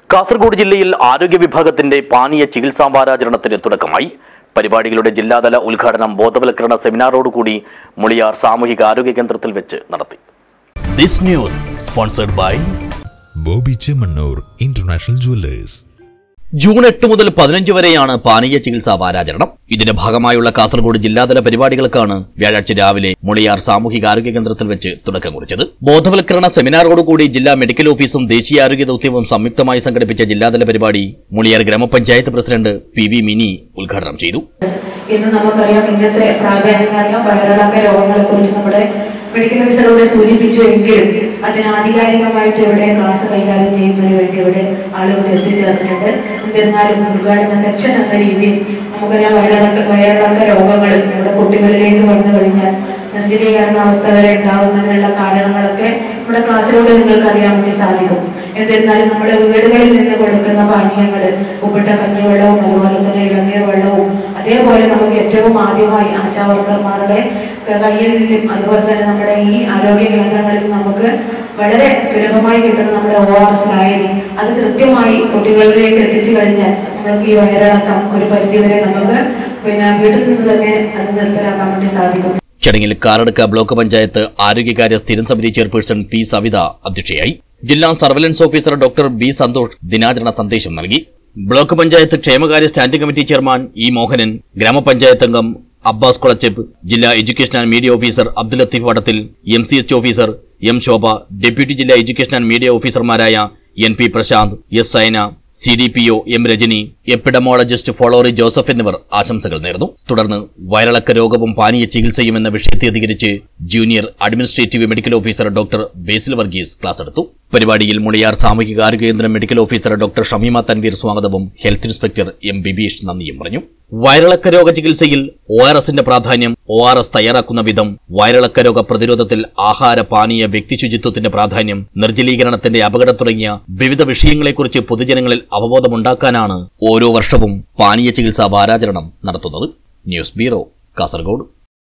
കാസർഗോഡ് ജില്ലയിൽ ആരോഗ്യ വിഭാഗത്തിന്റെ പാനീയ ചികിത്സാ വാരാചരണത്തിന് തുടക്കമായി പരിപാടികളുടെ ജില്ലാതല ഉദ്ഘാടനം ബോധവൽക്കരണ സെമിനാറോടുകൂടി മുളിയാർ സാമൂഹിക ആരോഗ്യ കേന്ദ്രത്തിൽ വെച്ച് നടത്തി this news sponsored by Boby Chemmanur international jewellers June എട്ട് മുതൽ പതിനഞ്ച് വരെയാണ് പാനീയ ചികിത്സാ വാരാചരണം ഇതിന്റെ ഭാഗമായുള്ള കാസർഗോഡ് ജില്ലാതല പരിപാടികൾക്കാണ് വ്യാഴാഴ്ച രാവിലെ മുളിയാർ സാമൂഹിക ആരോഗ്യ കേന്ദ്രത്തിൽ വെച്ച് തുടക്കം കുറിച്ചത് ബോധവൽക്കരണ സെമിനാറോടുകൂടി ജില്ലാ മെഡിക്കൽ ഓഫീസും ദേശീയ ആരോഗ്യ ദൌത്യവും സംയുക്തമായി സംഘടിപ്പിച്ച ജില്ലാതല പരിപാടി മുളിയാർ ഗ്രാമപഞ്ചായത്ത് പ്രസിഡന്റ് പി വി മിനി ഉദ്ഘാടനം ചെയ്തു ഇന്ന് നമുക്കറിയാം ഇന്നത്തെ പ്രാധാന്യം വയറിളക്ക രോഗങ്ങളെ കുറിച്ച് നമ്മുടെ മെഡിക്കൽ ഓഫീസറോട് സൂചിപ്പിച്ചു എങ്കിലും അതിന് ആധികാരികമായിട്ട് ഇവിടെ ക്ലാസ് കൈകാര്യം ചെയ്യുന്നതിന് വേണ്ടി ഇവിടെ ആളുകൾ എത്തിച്ചേർന്നിട്ടുണ്ട് എന്നിരുന്നാലും ഉദ്ഘാടന സെക്ഷൻ എന്ന രീതിയിൽ നമുക്കറിയാം വയറിളക്ക വയറിളക്ക രോഗങ്ങൾ നമ്മുടെ കുട്ടികളിലേക്ക് വന്നു കഴിഞ്ഞാൽ നിർജ്ജലീകരണാവസ്ഥ വരെ ഉണ്ടാകുന്നതിനുള്ള കാരണങ്ങളൊക്കെ നമ്മുടെ ക്ലാസ്സിലൂടെ നിങ്ങൾക്ക് അറിയാൻ വേണ്ടി സാധിക്കും എന്നിരുന്നാലും നമ്മുടെ വീടുകളിൽ നിന്ന് കൊടുക്കുന്ന പാനീയങ്ങൾ ഉപ്പിട്ട കഞ്ഞിവെള്ളവും അതുപോലെ തന്നെ ഇളനീർ വെള്ളവും അതേപോലെ നമുക്ക് ഏറ്റവും ആദ്യമായി ആശാവർക്കർമാരുടെ കയ്യിലും അതുപോലെ തന്നെ നമ്മുടെ ഈ ആരോഗ്യ കേന്ദ്രങ്ങളിൽ നമുക്ക് വളരെ സുലഭമായി കിട്ടുന്ന നമ്മുടെ ഒ ആർ എസ് ലായനി അത് കൃത്യമായി കുട്ടികളിലേക്ക് എത്തിച്ചു കഴിഞ്ഞാൽ നമ്മൾക്ക് ഈ വയറിളക്കം ഒരു പരിധിവരെ നമുക്ക് പിന്നെ വീട്ടിൽ നിന്ന് തന്നെ അത് നിർത്തലാക്കാൻ വേണ്ടി സാധിക്കും ചടങ്ങിൽ കാറടുക്ക ബ്ലോക്ക് പഞ്ചായത്ത് ആരോഗ്യകാര്യ സ്ഥിരം സമിതി ചെയർപേഴ്സൺ പി സവിത അധ്യക്ഷയായി ജില്ലാ surveillance officer doctor B Santhosh ദിനാചരണ സന്ദേശം നൽകി ബ്ലോക്ക് പഞ്ചായത്ത് ക്ഷേമകാര്യ standing committee chairman E Mohanan ഗ്രാമപഞ്ചായത്ത് അംഗം അബ്ബാസ് കുളച്ചെപ്പ് ജില്ലാ education and media officer Abdul Latheef Vadathil M C H officer M Shobha deputy ജില്ലാ എഡ്യൂക്കേഷൻ ആൻഡ് മീഡിയ ഓഫീസർമാരായ N P Prashanth S Saina C D P O M Rajani epidemiologist Flori Joseph എന്നിവർ ആശംസകൾ നേർന്നു തുടർന്ന് വയറിളക്ക രോഗവും പാനീയ ചികിത്സയും എന്ന വിഷയത്തെ അധികരിച്ച് junior administrative medical officer doctor Basil Varghese class എടുത്തു പരിപാടിയിൽ മുളിയാർ സാമൂഹിക ആരോഗ്യ കേന്ദ്രം medical officer doctor Shameema Tanveer സ്വാഗതവും ഹെൽത്ത് ഇൻസ്പെക്ടർ എം ബിബീഷ് നന്ദിയും പറഞ്ഞു വയറിളക്ക രോഗ ചികിത്സയിൽ ഒ ആർ എസിന്റെ പ്രാധാന്യം ഒ ആർ എസ് തയ്യാറാക്കുന്ന വിധം വയറിളക്ക രോഗ പ്രതിരോധത്തിൽ ആഹാര പാനീയ വ്യക്തി ശുചിത്വത്തിന്റെ പ്രാധാന്യം നിർജ്ജലീകരണത്തിന്റെ അപകടം തുടങ്ങിയ വിവിധ വിഷയങ്ങളെക്കുറിച്ച് പൊതുജനങ്ങളിൽ അവബോധമുണ്ടാക്കാനാണ് ഓരോ വർഷവും പാനീയ ചികിത്സാ വാരാചരണം നടത്തുന്നത് ന്യൂസ് ബ്യൂറോ കാസർഗോഡ്